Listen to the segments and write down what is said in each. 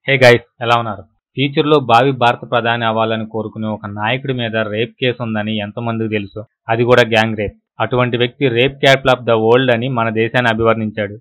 hey guys ఎలా ఉన్నారు ఫ్యూచర్లో భావి భారత ప్రధాని అవ్వాలని కోరుకునే ఒక నాయకుడి మీద రేప్ కేసు ఉందని ఎంతమందికి తెలుసు అది కూడా గ్యాంగ్ రేప్ అటువంటి వ్యక్తి rape capital of the world అని మన దేశాన్ని అభివర్ణించాడు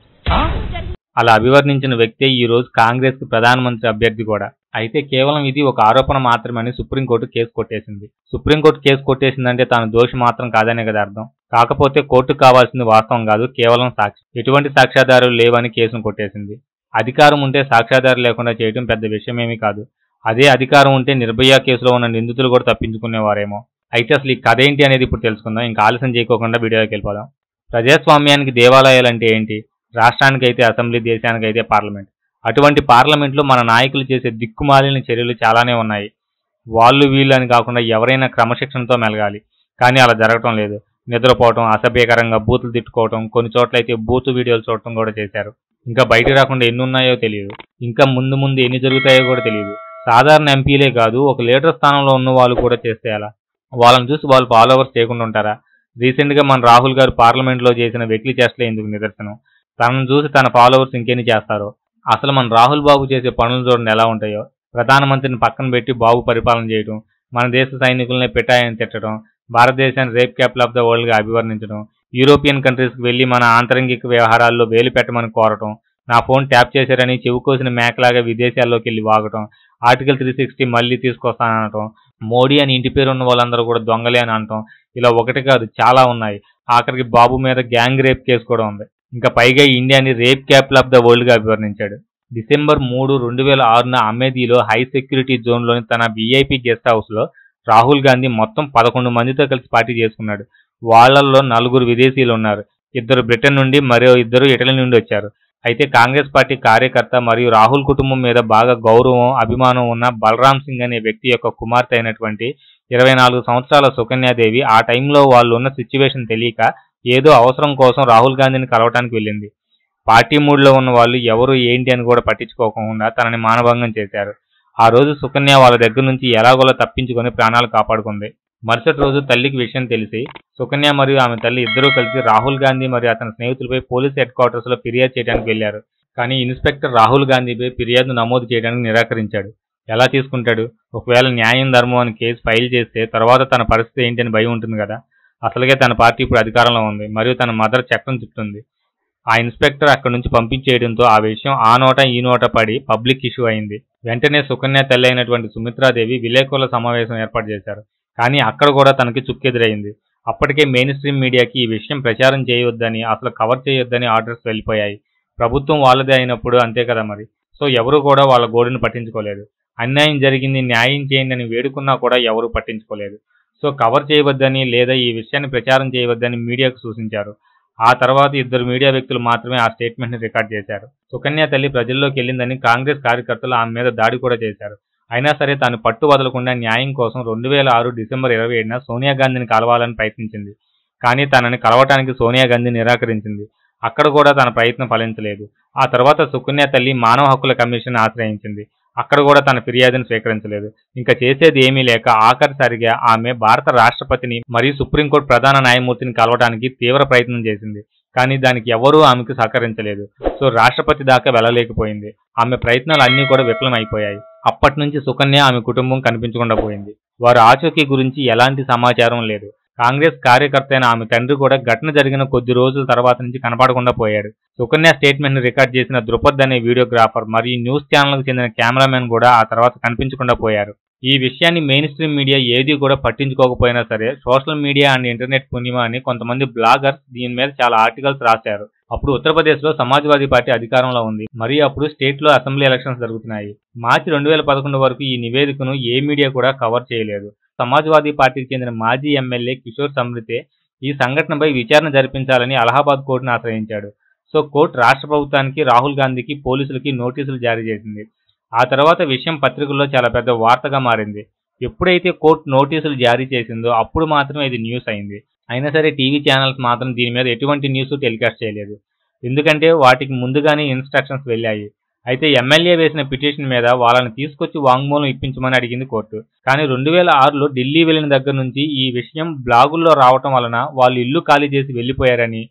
అలా అభివర్ణించిన వ్యక్తే ఈ రోజు కాంగ్రెస్ కి ప్రధానమంత్రి అభ్యర్థి కూడా అయితే కేవలం ఇది ఒక ఆరోపణ మాత్రమని సుప్రీంకోర్టు కేసు కొట్టేసింది సుప్రీంకోర్టు కేసు కొట్టేసిందంటే తాను దోషి మాత్రం కాదనే కదా అర్థం కాకపోతే కోర్టుకు కావాల్సింది వాస్తవం కాదు కేవలం సాక్షి ఎటువంటి సాక్ష్యాధారాలు లేవని కేసును కొట్టేసింది అధికారం ఉంటే సాక్ష్యాధారం లేకుండా చేయడం పెద్ద విషయమేమీ కాదు అదే అధికారం ఉంటే నిర్భయ కేసులో ఉన్న నిందితులు కూడా తప్పించుకునేవారేమో అయితే అసలు ఈ కథ ఏంటి అనేది ఇప్పుడు తెలుసుకుందాం ఇంకా ఆలస్యం చేయకోకుండా వీడియోకి వెళ్ళిపోదాం ప్రజాస్వామ్యానికి దేవాలయాలు అంటే ఏంటి రాష్ట్రానికైతే అసెంబ్లీ దేశానికైతే పార్లమెంట్ అటువంటి పార్లమెంట్లో మన నాయకులు చేసే దిక్కుమాలిన చర్యలు చాలానే ఉన్నాయి వాళ్ళు వీళ్ళు అని కాకుండా ఎవరైనా క్రమశిక్షణతో మెలగాలి కానీ అలా జరగటం లేదు నిద్రపోవటం అసభ్యకరంగా బూతులు తిట్టుకోవటం కొన్ని చోట్ల అయితే బూతు వీడియోలు చూడటం కూడా చేశారు ఇంకా బయటికి రాకుండా ఎన్ని ఉన్నాయో తెలియదు ఇంకా ముందు ముందు ఎన్ని జరుగుతాయో కూడా తెలియదు సాధారణ ఎంపీలే కాదు ఒక లీడర్ స్థానంలో ఉన్న వాళ్ళు కూడా చేస్తే అలా వాళ్ళని చూసి వాళ్ళు ఫాలోవర్స్ చేయకుండా ఉంటారా రీసెంట్గా మన రాహుల్ గారు పార్లమెంట్లో చేసిన వెకిలి చేష్టలే ఇందుకు నిదర్శనం తనను చూసి తన ఫాలోవర్స్ ఇంకెన్ని చేస్తారో అసలు మన రాహుల్ బాబు చేసే పనులు చూడండి ఎలా ఉంటాయో ప్రధానమంత్రిని పక్కన పెట్టి బాబు పరిపాలన చేయడం మన దేశ సైనికులనే పెట్టాయని తిట్టడం భారతదేశాన్ని రేప్ క్యాపిటల్ ఆఫ్ ద వరల్డ్గా అభివర్ణించడం యూరోపియన్ కంట్రీస్కి వెళ్ళి మన ఆంతరంగిక వ్యవహారాల్లో వేలు పెట్టమని కోరటం నా ఫోన్ ట్యాప్ చేశారని చెవుకోసిన మేకలాగా విదేశాల్లోకి వెళ్ళి వాగటం ఆర్టికల్ త్రీ సిక్స్టీ మళ్ళీ తీసుకొస్తానటం మోడీ అని ఇంటి పేరు ఉన్న వాళ్ళందరూ కూడా దొంగలే అని అనటం ఇలా ఒకటి కాదు చాలా ఉన్నాయి ఆఖరికి బాబు మీద గ్యాంగ్ రేప్ కేసు కూడా ఉంది ఇంకా పైగా ఇండియాని రేప్ క్యాపిటల్ ఆఫ్ ద వరల్డ్గా అభివర్ణించాడు డిసెంబర్ మూడు రెండు వేల ఆరున అమేథీలో హై సెక్యూరిటీ జోన్లోని తన విఐపి గెస్ట్ హౌస్లో రాహుల్ గాంధీ మొత్తం పదకొండు మందితో కలిసి పార్టీ చేసుకున్నాడు వాళ్ళల్లో నలుగురు విదేశీయులు ఉన్నారు ఇద్దరు బ్రిటన్ నుండి మరో ఇద్దరు ఇటలీ నుండి వచ్చారు అయితే కాంగ్రెస్ పార్టీ కార్యకర్త మరియు రాహుల్ కుటుంబం మీద బాగా గౌరవం అభిమానం ఉన్న బలరాం సింగ్ అనే వ్యక్తి యొక్క కుమార్తె అయినటువంటి ఇరవై నాలుగు సంవత్సరాల సుకన్యాదేవి ఆ టైంలో వాళ్ళు ఉన్న సిచ్యువేషన్ తెలియక ఏదో అవసరం కోసం రాహుల్ గాంధీని కలవటానికి వెళ్ళింది పార్టీ మూడ్లో ఉన్న వాళ్ళు ఎవరు ఏంటి అని కూడా పట్టించుకోకుండా తనని మానభంగం చేశారు ఆ రోజు సుకన్య వాళ్ళ దగ్గర నుంచి ఎలాగోలా తప్పించుకొని ప్రాణాలు కాపాడుకుంది మరుసటి రోజు తల్లికి విషయం తెలిసి సుకన్య మరియు ఆమె తల్లి ఇద్దరూ కలిసి రాహుల్ గాంధీ మరియు అతని స్నేహితులపై పోలీస్ హెడ్ క్వార్టర్స్ లో ఫిర్యాదు చేయడానికి వెళ్లారు కానీ ఇన్స్పెక్టర్ రాహుల్ గాంధీపై ఫిర్యాదు నమోదు చేయడానికి నిరాకరించాడు ఎలా తీసుకుంటాడు ఒకవేళ న్యాయం ధర్మం అని కేసు ఫైల్ చేస్తే తర్వాత తన పరిస్థితి ఏంటని భయం ఉంటుంది కదా అసలుగే తన పార్టీ ఇప్పుడు అధికారంలో ఉంది మరియు తన మదర్ చట్టం చుట్టుంది ఆ ఇన్స్పెక్టర్ అక్కడి నుంచి పంపించేయడంతో ఆ విషయం ఆ నోట ఈ నోట పడి పబ్లిక్ ఇష్యూ అయింది వెంటనే సుకన్య తల్లి అయినటువంటి సుమిత్రాదేవి విలేకరుల సమావేశం ఏర్పాటు చేశారు కానీ అక్కడ కూడా తనకి చుక్కెదురైంది అప్పటికే మెయిన్ స్ట్రీమ్ మీడియాకి ఈ విషయం ప్రచారం చేయొద్దని అసలు కవర్ చేయొద్దని ఆర్డర్స్ వెళ్ళిపోయాయి ప్రభుత్వం వాళ్ళదే అయినప్పుడు అంతే కదా మరి సో ఎవరు కూడా వాళ్ళ గోడును పట్టించుకోలేదు అన్యాయం జరిగింది న్యాయం చేయండి అని వేడుకున్నా కూడా ఎవరు పట్టించుకోలేదు సో కవర్ చేయవద్దని లేదా ఈ విషయాన్ని ప్రచారం చేయవద్దని మీడియాకు సూచించారు ఆ తర్వాత ఇద్దరు మీడియా వ్యక్తులు మాత్రమే ఆ స్టేట్మెంట్ ని రికార్డ్ చేశారు సుకన్య తల్లి ప్రజల్లోకి వెళ్ళిందని కాంగ్రెస్ కార్యకర్తలు ఆమె మీద దాడి కూడా చేశారు అయినా సరే తాను పట్టు వదలకుండా న్యాయం కోసం రెండు వేల ఆరు డిసెంబర్ ఇరవై ఏడున సోనియా గాంధీని కలవాలని ప్రయత్నించింది కానీ తనని కలవటానికి సోనియా గాంధీ నిరాకరించింది అక్కడ కూడా తన ప్రయత్నం ఫలించలేదు ఆ తర్వాత సుకన్య తల్లి మానవ హక్కుల కమిషన్ ఆశ్రయించింది అక్కడ కూడా తన ఫిర్యాదును స్వీకరించలేదు ఇంకా చేసేది ఏమీ లేక ఆఖరిసారిగా ఆమె భారత రాష్ట్రపతిని మరియు సుప్రీంకోర్టు ప్రధాన న్యాయమూర్తిని కలవడానికి తీవ్ర ప్రయత్నం చేసింది కానీ దానికి ఎవరూ ఆమెకు సహకరించలేదు సో రాష్ట్రపతి దాకా వెళ్ళలేకపోయింది ఆమె ప్రయత్నాలు అన్నీ కూడా విఫలమైపోయాయి అప్పటి నుంచి సుకన్య ఆమె కుటుంబం కనిపించకుండా పోయింది వారు ఆచూకీ గురించి ఎలాంటి సమాచారం లేదు కాంగ్రెస్ కార్యకర్త అయిన ఆమె తండ్రి కూడా ఘటన జరిగిన కొద్ది రోజుల తర్వాత నుంచి కనపడకుండా పోయాడు సుకన్య స్టేట్మెంట్ ని రికార్డ్ చేసిన ద్రుపద్ అనే వీడియోగ్రాఫర్ మరియు న్యూస్ ఛానల్కు చెందిన కెమెరామెన్ కూడా ఆ తర్వాత కనిపించకుండా పోయారు ఈ విషయాన్ని మెయిన్ స్ట్రీమ్ మీడియా ఏది కూడా పట్టించుకోకపోయినా సరే సోషల్ మీడియా అండ్ ఇంటర్నెట్ పుణ్యమా అని కొంతమంది బ్లాగర్స్ దీని మీద చాలా ఆర్టికల్స్ రాశారు అప్పుడు ఉత్తరప్రదేశ్ లో సమాజ్వాదీ పార్టీ అధికారంలో ఉంది మరియు అప్పుడు స్టేట్ లో అసెంబ్లీ ఎలక్షన్స్ జరుగుతున్నాయి మార్చి రెండు వేల పదకొండు వరకు ఈ నివేదికను ఏ మీడియా కూడా కవర్ చేయలేదు సమాజ్వాదీ పార్టీకి చెందిన మాజీ ఎమ్మెల్యే కిషోర్ సమృతే ఈ సంఘటనపై విచారణ జరిపించాలని అలహాబాద్ కోర్టును ఆశ్రయించాడు సో కోర్టు రాష్ట్ర ప్రభుత్వానికి రాహుల్ గాంధీకి పోలీసులకి నోటీసులు జారీ చేసింది ఆ తర్వాత విషయం పత్రికల్లో చాలా పెద్ద వార్తగా మారింది ఎప్పుడైతే కోర్టు నోటీసులు జారీ చేసిందో అప్పుడు మాత్రమే ఇది న్యూస్ అయింది అయినా సరే టీవీ ఛానల్స్ మాత్రం దీని మీద ఎటువంటి న్యూస్ టెలికాస్ట్ చేయలేదు ఎందుకంటే వాటికి ముందుగానే ఇన్స్ట్రక్షన్స్ వెళ్ళాయి అయితే ఎమ్మెల్యే వేసిన పిటిషన్ మీద వాళ్ళని తీసుకొచ్చి వాంగ్మూలం ఇప్పించమని అడిగింది కోర్టు కానీ రెండు వేల ఆరులో ఢిల్లీ వెళ్ళిన దగ్గర నుంచి ఈ విషయం బ్లాగుల్లో రావటం వలన వాళ్ళు ఇల్లు ఖాళీ చేసి వెళ్ళిపోయారని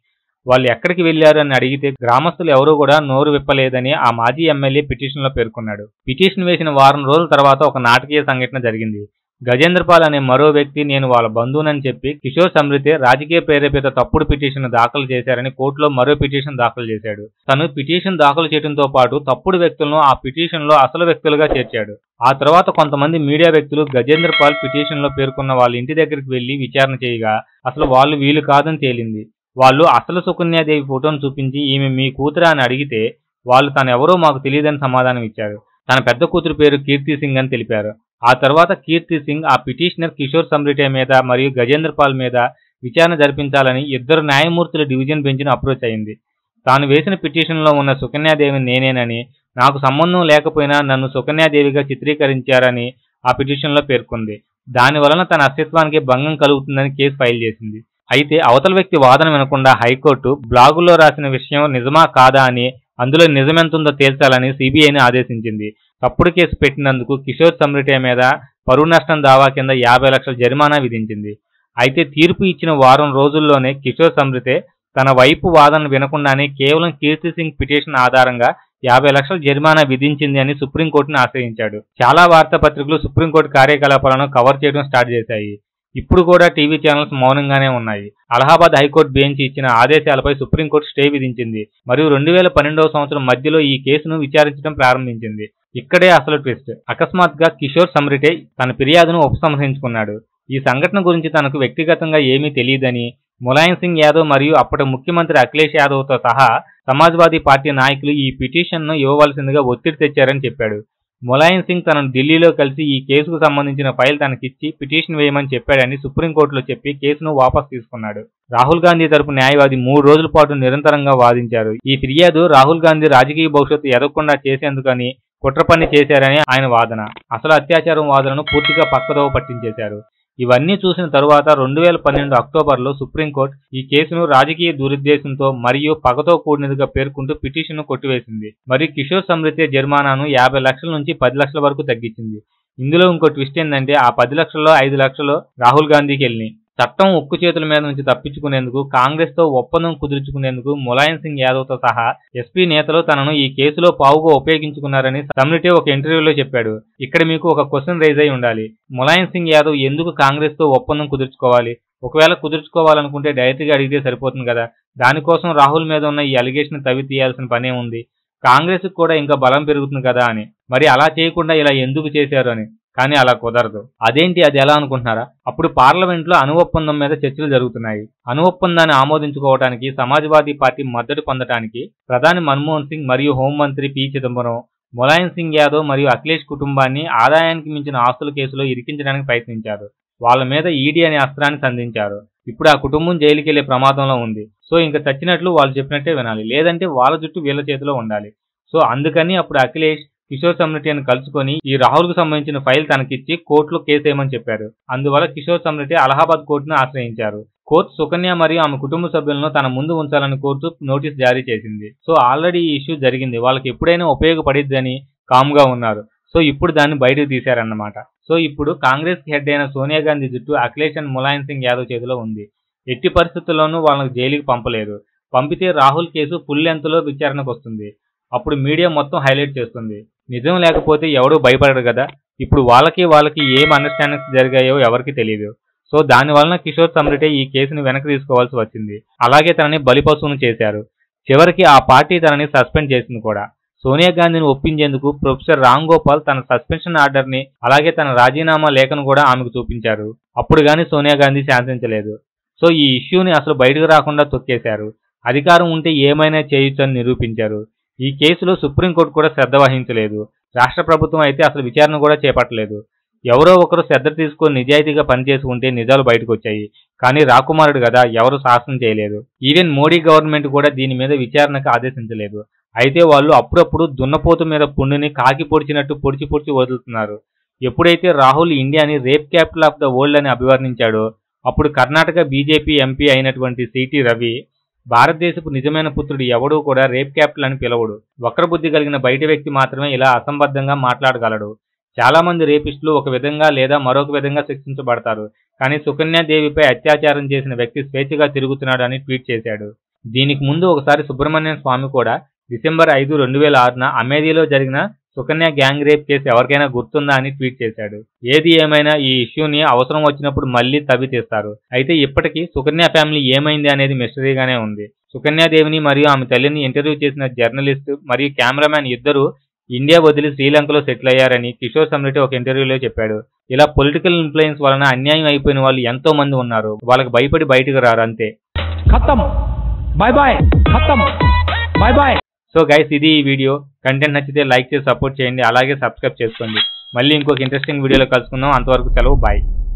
వాళ్ళు ఎక్కడికి వెళ్లారు అని అడిగితే గ్రామస్తులు ఎవరూ కూడా నోరు విప్పలేదని ఆ మాజీ ఎమ్మెల్యే పిటిషన్లో పేర్కొన్నాడు పిటిషన్ వేసిన వారం రోజుల తర్వాత ఒక నాటకీయ సంఘటన జరిగింది గజేంద్రపాల్ అనే మరో వ్యక్తి నేను వాళ్ళ బంధువునని చెప్పి కిషోర్ సమృతే రాజకీయ ప్రేరేపిత తప్పుడు పిటిషన్ దాఖలు చేశారని కోర్టులో మరో పిటిషన్ దాఖలు చేశాడు తను పిటిషన్ దాఖలు చేయడంతో పాటు తప్పుడు వ్యక్తులను ఆ పిటిషన్ లో అసలు వ్యక్తులుగా చేర్చాడు ఆ తర్వాత కొంతమంది మీడియా వ్యక్తులు గజేంద్రపాల్ పిటిషన్ లో పేర్కొన్న వాళ్ళ ఇంటి దగ్గరికి వెళ్లి విచారణ చేయగా అసలు వాళ్ళు వీలు కాదని తేలింది వాళ్ళు అసలు సుకన్యాదేవి ఫోటోను చూపించి ఈమె మీ కూతురా అని అడిగితే వాళ్ళు తనెవరో మాకు తెలియదని సమాధానం ఇచ్చారు తన పెద్ద కూతురు పేరు కీర్తి సింగ్ అని తెలిపారు ఆ తర్వాత కీర్తి సింగ్ ఆ పిటిషనర్ కిషోర్ సమ్రిటే మీద మరియు గజేంద్ర పాల్ మీద విచారణ జరిపించాలని ఇద్దరు న్యాయమూర్తుల డివిజన్ బెంచ్ను అప్రోచ్ అయింది తాను వేసిన పిటిషన్లో ఉన్న సుకన్యాదేవి నేనేనని నాకు సంబంధం లేకపోయినా నన్ను సుకన్యాదేవిగా చిత్రీకరించారని ఆ పిటిషన్లో పేర్కొంది దాని వలన తన అస్తిత్వానికి భంగం కలుగుతుందని కేసు ఫైల్ చేసింది అయితే అవతల వ్యక్తి వాదన వినకుండా హైకోర్టు బ్లాగుల్లో రాసిన విషయం నిజమా కాదా అని అందులో నిజమెంతుందో తేల్చాలని సిబిఐని ఆదేశించింది తప్పుడు కేసు పెట్టినందుకు కిషోర్ సమ్రిటే మీద పరువు నష్టం దావా కింద యాభై లక్షల జరిమానా విధించింది అయితే తీర్పు ఇచ్చిన వారం రోజుల్లోనే కిషోర్ సమ్రితే తన వైపు వాదన వినకుండానే కేవలం కీర్తి సింగ్ పిటిషన్ ఆధారంగా యాభై లక్షల జరిమానా విధించింది అని సుప్రీంకోర్టును ఆశ్రయించాడు చాలా వార్తాపత్రికలు సుప్రీంకోర్టు కార్యకలాపాలను కవర్ చేయడం స్టార్ట్ చేశాయి ఇప్పుడు కూడా టీవీ ఛానల్స్ మౌనంగానే ఉన్నాయి అలహాబాద్ హైకోర్టు బెంచ్ ఇచ్చిన ఆదేశాలపై సుప్రీంకోర్టు స్టే విధించింది మరియు రెండు వేల పన్నెండవ సంవత్సరం మధ్యలో ఈ కేసును విచారించడం ప్రారంభించింది ఇక్కడే అసలు ట్విస్ట్ అకస్మాత్గా కిషోర్ సమ్రిటే తన ఫిర్యాదును ఉపసంహరించుకున్నాడు ఈ సంఘటన గురించి తనకు వ్యక్తిగతంగా ఏమీ తెలియదని ములాయం సింగ్ యాదవ్ మరియు అప్పటి ముఖ్యమంత్రి అఖిలేష్ యాదవ్తో సహా సమాజ్వాదీ పార్టీ నాయకులు ఈ పిటిషన్ను ఇవ్వవలసిందిగా ఒత్తిడి తెచ్చారని చెప్పాడు ములాయం సింగ్ తనను ఢిల్లీలో కలిసి ఈ కేసుకు సంబంధించిన ఫైల్ తనకిచ్చి పిటిషన్ వేయమని చెప్పాడని సుప్రీంకోర్టులో చెప్పి కేసును వాపస్ తీసుకున్నాడు రాహుల్ గాంధీ తరపు న్యాయవాది మూడు రోజుల పాటు నిరంతరంగా వాదించారు ఈ ఫిర్యాదు రాహుల్ గాంధీ రాజకీయ భవిష్యత్తు ఎదగకుండా చేసేందుకని కుట్ర పని చేశారని ఆయన వాదన అసలు అత్యాచారం వాదనను పూర్తిగా పక్కదోవ పట్టించేశారు ఇవన్నీ చూసిన తరువాత రెండు వేల పన్నెండు అక్టోబర్లో సుప్రీంకోర్టు ఈ కేసును రాజకీయ దురుద్దేశంతో మరియు పగతో కూడినదిగా పేర్కొంటూ పిటిషన్ను కొట్టివేసింది మరియు కిషోర్ సమృద్ధి జరిమానాను యాభై లక్షల నుంచి పది లక్షల వరకు తగ్గించింది ఇందులో ఇంకో ట్విస్ట్ ఏంటంటే ఆ పది లక్షల్లో ఐదు లక్షలు రాహుల్ గాంధీకి వెళ్ళినాయి చట్టం ఉక్కు చేతుల మీద నుంచి తప్పించుకునేందుకు కాంగ్రెస్ తో ఒప్పందం కుదుర్చుకునేందుకు ములాయం సింగ్ యాదవ్ తో సహా ఎస్పీ నేతలు తనను ఈ కేసులో పావుగా ఉపయోగించుకున్నారని సమ్మిటే ఒక ఇంటర్వ్యూలో చెప్పాడు ఇక్కడ మీకు ఒక క్వశ్చన్ రైజ్ అయి ఉండాలి ములాయం సింగ్ యాదవ్ ఎందుకు కాంగ్రెస్ తో ఒప్పందం కుదుర్చుకోవాలి ఒకవేళ కుదుర్చుకోవాలనుకుంటే డైరెక్ట్గా అడిగితే సరిపోతుంది కదా దానికోసం రాహుల్ మీద ఉన్న ఈ అలిగేషన్ తవ్వి తీయాల్సిన పనే ఉంది కాంగ్రెస్ కూడా ఇంకా బలం పెరుగుతుంది కదా అని మరి అలా చేయకుండా ఇలా ఎందుకు చేశారు అని కానీ అలా కుదరదు అదేంటి అది ఎలా అనుకుంటున్నారా అప్పుడు పార్లమెంట్లో అణు ఒప్పందం మీద చర్చలు జరుగుతున్నాయి అణు ఒప్పందాన్ని ఆమోదించుకోవడానికి సమాజ్వాదీ పార్టీ మద్దతు పొందడానికి ప్రధాని మన్మోహన్ సింగ్ మరియు హోంమంత్రి పి చిదంబరం ములాయం సింగ్ యాదవ్ మరియు అఖిలేష్ కుటుంబాన్ని ఆదాయానికి మించిన ఆస్తుల కేసులో ఇరికించడానికి ప్రయత్నించారు వాళ్ళ మీద ఈడీ అనే అస్త్రాన్ని సంధించారు ఇప్పుడు ఆ కుటుంబం జైలుకి వెళ్లే ప్రమాదంలో ఉంది సో ఇంకా చచ్చినట్లు వాళ్ళు చెప్పినట్టే వినాలి లేదంటే వాళ్ళ జుట్టు వీళ్ళ చేతిలో ఉండాలి సో అందుకని అప్పుడు అఖిలేష్ కిషోర్ సమ్మిటిని కలుసుకొని ఈ రాహుల్ కు సంబంధించిన ఫైల్ తనకిచ్చి కోర్టులో కేసు వేయమని చెప్పారు అందువల్ల కిషోర్ సమ్మిటి అలహాబాద్ కోర్టును ఆశ్రయించారు కోర్టు సుకన్య మరియు ఆమె కుటుంబ సభ్యులను తన ముందు ఉంచాలని కోర్టు నోటీస్ జారీ చేసింది సో ఆల్రెడీ ఈ ఇష్యూ జరిగింది వాళ్ళకి ఎప్పుడైనా ఉపయోగపడిద్దని కామ్గా ఉన్నారు సో ఇప్పుడు దాన్ని బయటకు తీశారన్నమాట సో ఇప్పుడు కాంగ్రెస్ కి హెడ్ అయిన సోనియా గాంధీ జుట్టు అఖిలేష్ అండ్ ములాయం సింగ్ యాదవ్ చేతిలో ఉంది ఎట్టి పరిస్థితుల్లోనూ వాళ్ళకి జైలుకి పంపలేదు పంపితే రాహుల్ కేసు ఫుల్ లెంత్ లో విచారణకు వస్తుంది అప్పుడు మీడియా మొత్తం హైలైట్ చేస్తుంది నిజం లేకపోతే ఎవడూ భయపడరు కదా ఇప్పుడు వాళ్ళకి వాళ్ళకి ఏం అండర్స్టాండింగ్స్ జరిగాయో ఎవరికి తెలియదు సో దాని వలన కిషోర్ సమ్రిటే ఈ కేసుని వెనక్కి తీసుకోవాల్సి వచ్చింది అలాగే తనని బలిపశువును చేశారు చివరికి ఆ పార్టీ తనని సస్పెండ్ చేసింది కూడా సోనియా గాంధీని ఒప్పించేందుకు ప్రొఫెసర్ రామ్ గోపాల్ తన సస్పెన్షన్ ఆర్డర్ ని అలాగే తన రాజీనామా లేఖను కూడా ఆమెకు చూపించారు అప్పుడు గాని సోనియా గాంధీ శాంతించలేదు సో ఈ ఇష్యూని అసలు బయటకు రాకుండా తొక్కేశారు అధికారం ఉంటే ఏమైనా చేయొచ్చని నిరూపించారు ఈ కేసులో సుప్రీంకోర్టు కూడా శ్రద్ధ వహించలేదు రాష్ట్ర ప్రభుత్వం అయితే అసలు విచారణ కూడా చేపట్టలేదు ఎవరో ఒకరు శ్రద్ధ తీసుకొని నిజాయితీగా పనిచేసి ఉంటే నిజాలు బయటకు వచ్చాయి కానీ రాకుమారుడు కదా ఎవరు శాసనం చేయలేదు ఈవెన్ మోడీ గవర్నమెంట్ కూడా దీని మీద విచారణకు ఆదేశించలేదు అయితే వాళ్ళు అప్పుడప్పుడు దున్నపోతు మీద పుండుని కాకి పొడిచినట్టు పొడిచి పొడిచి వదులుతున్నారు ఎప్పుడైతే రాహుల్ ఇండియాని rape capital of the world అని అభివర్ణించాడో అప్పుడు కర్ణాటక బీజేపీ ఎంపీ అయినటువంటి సిటి రవి భారతదేశపు నిజమైన పుత్రుడు ఎవడూ కూడా రేప్ క్యాపిటల్ అని పిలవడు వక్రబుద్ధి కలిగిన బయట వ్యక్తి మాత్రమే ఇలా అసంబద్ధంగా మాట్లాడగలడు చాలా మంది రేపిస్టులు ఒక విధంగా లేదా మరొక విధంగా శిక్షించబడతారు కానీ సుకన్యాదేవిపై అత్యాచారం చేసిన వ్యక్తి స్వేచ్ఛగా తిరుగుతున్నాడు అని ట్వీట్ చేశాడు దీనికి ముందు ఒకసారి సుబ్రహ్మణ్యం స్వామి కూడా డిసెంబర్ ఐదు రెండు వేల ఆరున అమేథీలో జరిగిన సుకన్య గ్యాంగ్ రేప్ కేసు ఎవరికైనా గుర్తుందా అని ట్వీట్ చేశాడు ఏది ఏమైనా ఈ ఇష్యూని అవసరం వచ్చినప్పుడు మళ్ళీ తవ్వి తీస్తారు అయితే ఇప్పటికీ సుకన్య ఫ్యామిలీ ఏమైంది అనేది మిస్టరీగానే ఉంది సుకన్యాదేవిని మరియు ఆమె తల్లిని ఇంటర్వ్యూ చేసిన జర్నలిస్ట్ మరియు కెమెరామ్యాన్ ఇద్దరు ఇండియా వదిలి శ్రీలంకలో సెటిల్ అయ్యారని కిషోర్ సమ్రెడ్డి ఒక ఇంటర్వ్యూలో చెప్పాడు ఇలా పొలిటికల్ ఇన్ఫ్లుయెన్స్ వలన అన్యాయం అయిపోయిన వాళ్ళు ఎంతో మంది ఉన్నారు వాళ్ళకి భయపడి బయటకు రారు అంతే खत्म बाय बाय खत्म बाय बाय సో గైస్ ఇది ఈ వీడియో కంటెంట్ నచ్చితే లైక్ చేసి సపోర్ట్ చేయండి అలాగే సబ్స్క్రైబ్ చేసుకోండి మళ్ళీ ఇంకొక ఇంట్రెస్టింగ్ వీడియోలో కలుసుకుందాం అంతవరకు సెలవు బాయ్